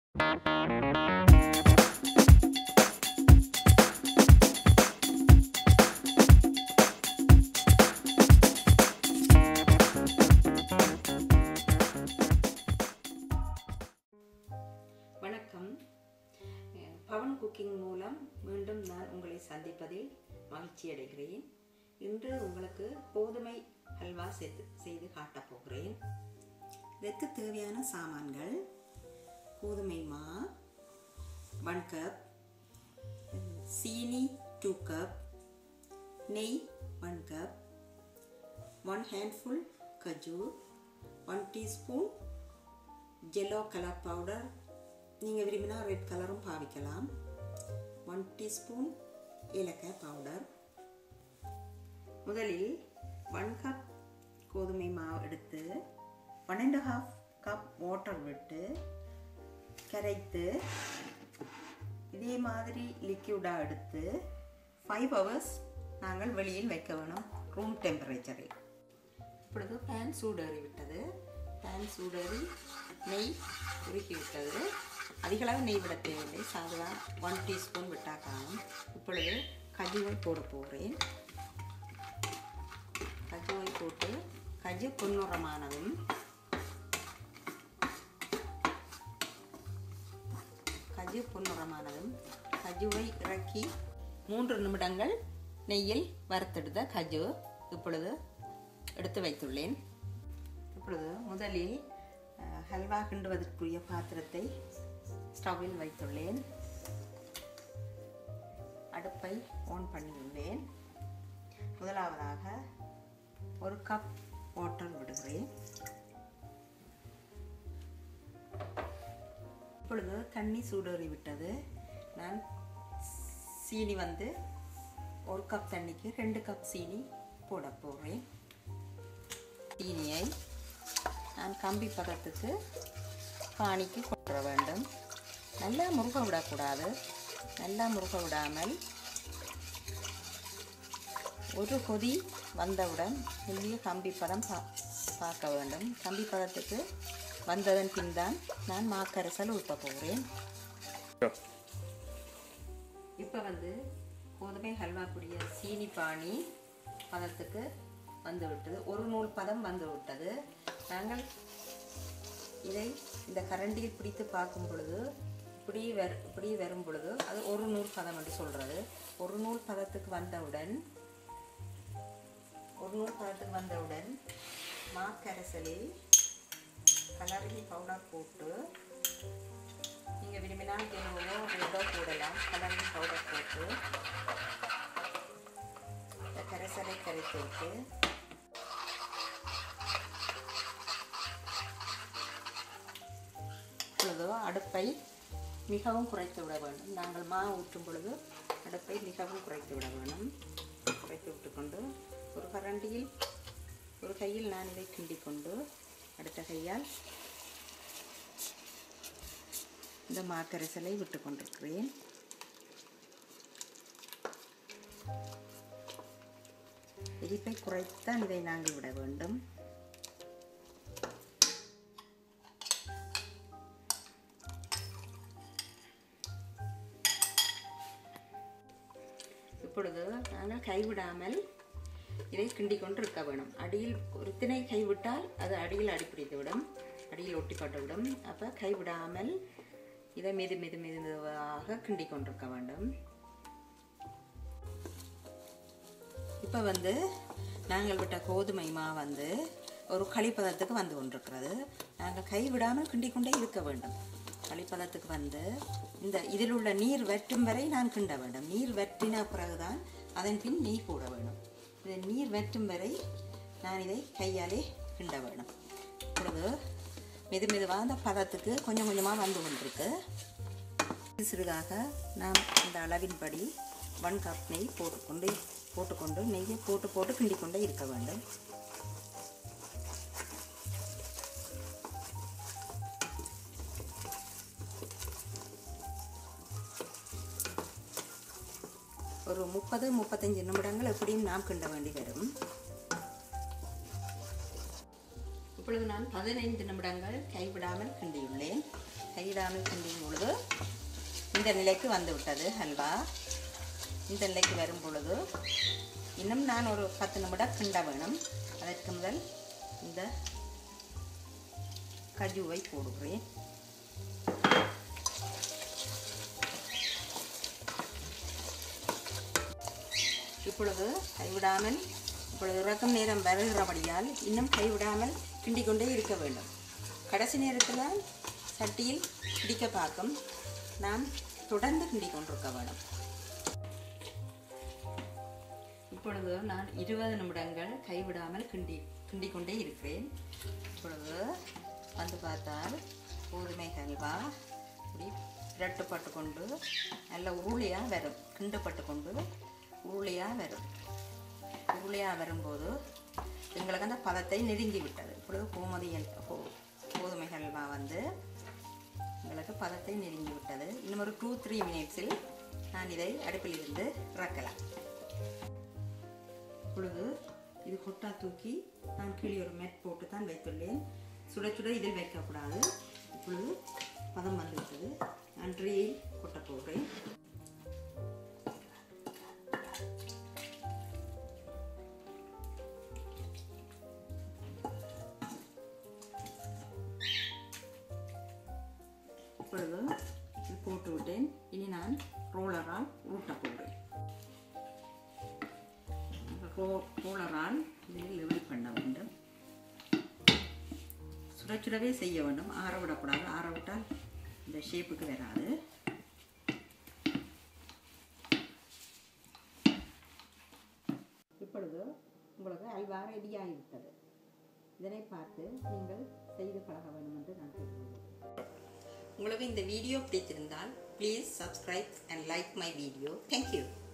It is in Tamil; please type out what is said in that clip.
வணக்கம் அஹ் பவன் குக்கிங் மூலம் மீண்டும் நான் உங்களை சந்திப்பதில் மகிழ்ச்சி அடைகிறேன் இன்று உங்களுக்கு கோதுமை ஹல்வா செய்து செய்து காட்டப் போகிறேன் இதற்கு தேவையான சாமான்கள் கோதுமை மா ஒன் கப் சீனி டூ கப் நெய் ஒன் கப் ஒன் ஹேண்ட்ஃபுல் கஜூர் one teaspoon yellow colour powder நீங்கள் விரும்பினா ரெட் கலரும் பாவிக்கலாம் ஒன் டீஸ்பூன் ஏலக்காய் பவுடர் முதலில் ஒன் கப் கோதுமை மாவு எடுத்து one and half cup water விட்டு கரைத்து இதே மாதிரி லிக்யூடாக எடுத்து ஃபைவ் ஹவர்ஸ் நாங்கள் வெளியில் வைக்க வேணும் ரூம் டெம்பரேச்சரில் இப்பொழுது பேன் சூடேறி விட்டது பேன் சூடேறி நெய் உருக்கி விட்டது அதிகளவு நெய் விட தேவையில்லை சாதாரண ஒன் டீஸ்பூன் விட்டால் காணும் இப்பொழுது கஜுவை போட போகிறேன் கஜுவை போட்டு கஜு பொன்னுறமானதும் கஜு பொன்னுறமானதும் கஜுவை இறக்கி மூன்று நிமிடங்கள் நெய்யில் வறுத்தெடுத்த கஜு இப்பொழுது எடுத்து வைத்துள்ளேன் இப்பொழுது முதலில் அஹ், ஹல்வா கிண்டுவதற்குரிய பாத்திரத்தை ஸ்டவ்வில் வைத்துள்ளேன் அடுப்பை ஆன் பண்ணியுள்ளேன் முதலாவதாக ஒரு கப் வாட்டர் விடுகிறேன் இப்பொழுது தண்ணி சூடேறி விட்டது நான் சீனி வந்து ஒரு கப் தண்ணிக்கு ரெண்டு கப் சீனி போட போகிறேன் சீனியை நான் கம்பி பதத்துக்கு பானிக்கு கொட்டுற வேண்டும் நல்லா முருக விடக்கூடாது நல்லா முருக விடாமல் ஒரு கொதி வந்தவுடன் மெல்லிய கம்பி பதம் பா பார்க்க வேண்டும் கம்பி பதத்துக்கு வந்ததன் பின் தான் நான் மாக்கரசல் ஊற்ற போகிறேன் இப்போ வந்து கோதுமை ஹல்வாக்குரிய சீனி பானி பதத்துக்கு வந்து விட்டது ஒரு நூல் பதம் வந்து விட்டது நாங்கள் இதை இந்த கரண்டியில் பிடித்து பார்க்கும் பொழுது இப்படி வரு இப்படி வரும் பொழுது அது ஒரு நூல் பதம் என்று சொல்கிறது ஒரு நூல் பதத்துக்கு வந்தவுடன் ஒரு நூல் பதத்துக்கு வந்தவுடன் மாக்கரசலில் கலரில் பவுடர் போட்டு நீங்கள் விரும்பினால் எல்லோவோ ரெட்டோ போடலாம் கலரில் பவுடர் போட்டு இந்த கரைசலை கரைத்து விட்டு இப்பொழுதோ அடுப்பை மிகவும் குறைத்து விட வேண்டும் நாங்கள் மா ஊற்றும் பொழுது அடுப்பை மிகவும் குறைத்து விட வேண்டும் குறைத்து விட்டுக்கொண்டு ஒரு கரண்டியில் ஒரு கையில் நான் இதை கிண்டிக் கொண்டு அடுத்த கையால் இந்த மாக்கரைசலை விட்டு கொண்டிருக்கிறேன் எரிப்பை குறைத்தான் இதை நாங்கள் விட வேண்டும் இப்பொழுது நாங்கள் கைவிடாமல் இதை கிண்டிக் கொண்டு இருக்க வேணும் அடியில் ஒரு திணை கைவிட்டால் அது அடியில் அடிப்பிடித்து விடும் அடியில் ஒட்டிப்பட்டு விடும் அப்போ கைவிடாமல் இதை மெது மெது மெதுவாக கிண்டிக் கொண்டிருக்க வேண்டும் இப்போ வந்து நாங்கள் விட்ட கோதுமை மா வந்து ஒரு களிப்பதத்துக்கு வந்து கொண்டிருக்கிறது நாங்கள் கைவிடாமல் கிண்டிக் கொண்டே இருக்க வேண்டும் களிப்பதத்துக்கு வந்து இந்த இதில் உள்ள நீர் வற்றும் வரை நான் கிண்ட வேண்டும் நீர் வற்றின பிறகுதான் அதன் பின் நெய் போட வேண்டும் இந்த நீர் வற்றும் வரை நான் இதை கையாலே கிண்ட வேண்டும் இப்பொழுது மெது மெதுவாக அந்த பதத்துக்கு கொஞ்சம் கொஞ்சமாக வந்து கொண்டிருக்கு சிறிதாக நாம் இந்த அளவின்படி ஒன் கப் நெய் போட்டுக்கொண்டு போட்டுக்கொண்டு நெய்யை போட்டு போட்டு கிண்டிக்கொண்டே இருக்க வேண்டும் ஒரு முப்பது முப்பத்தஞ்சு நிமிடங்கள் எப்படியும் நாம் கிண்ட வேண்டி வரும் இப்பொழுது நான் பதினைந்து நிமிடங்கள் கைவிடாமல் கிண்டியுள்ளேன் கைவிடாமல் கிண்டியும் பொழுது இந்த நிலைக்கு வந்து விட்டது ஹல்வா இந்த நிலைக்கு வரும் பொழுது இன்னும் நான் ஒரு பத்து நிமிடம் கிண்ட வேணும் அதற்கு முதல் இந்த கஜுவை போடுகிறேன் இப்பொழுது கைவிடாமல் இப்பொழுது உறக்கம் நேரம் வருகிறபடியால் இன்னும் கைவிடாமல் கிண்டிக் கொண்டே இருக்க வேண்டும் கடைசி நேரத்தில் சட்டியில் பிடிக்க பார்க்கும் நாம் தொடர்ந்து கிண்டிக் கொண்டிருக்க வேண்டும் இப்பொழுது நான் இருபது நிமிடங்கள் கைவிடாமல் கிண்டி கிண்டிக் கொண்டே இருக்கிறேன் இப்பொழுது வந்து பார்த்தால் கோதுமை ஹல்வா இப்படி இரட்டுப்பட்டு கொண்டு நல்ல உருளையாக வரும் கிண்டப்பட்டு கொண்டு உருளையாக வரும் உருளையாக வரும்போது எங்களுக்கு அந்த பதத்தை நெருங்கி விட்டது இப்பொழுது கோமதி கோ- கோதுமை ஹல்வா வந்து எங்களுக்கு பதத்தை நெருங்கி விட்டது இன்னும் ஒரு டூ த்ரீ மினிட்ஸில் நான் இதை அடுப்பில் இருந்து இறக்கலாம் இப்பொழுது இது கொட்டா தூக்கி நான் கீழே ஒரு மேட் போட்டு தான் வைத்துள்ளேன் சுட சுட இதில் வைக்கக்கூடாது இப்பொழுது பதம் வந்துவிட்டது நான் ட்ரேயில் கொட்ட போகிறேன் இப்பொழுது இது போட்டு விட்டேன் இனி நான் ரோலரால் ஊட்ட போகிறேன் ரோ ரோலரால் இதில் லெவல் பண்ண வேண்டும் சுட சுடவே செய்ய வேண்டும் ஆற விடக்கூடாது ஆற விட்டால் இந்த ஷேப்புக்கு வராது இப்பொழுது உங்களுக்கு அல்வா ரெடியாகிவிட்டது இதனை பார்த்து நீங்கள் செய்து பழக வேண்டும் என்று நான் கேட்டுக்கொள்கிறேன் உங்களுக்கு இந்த வீடியோ பிடித்திருந்தால் please subscribe and like my video thank you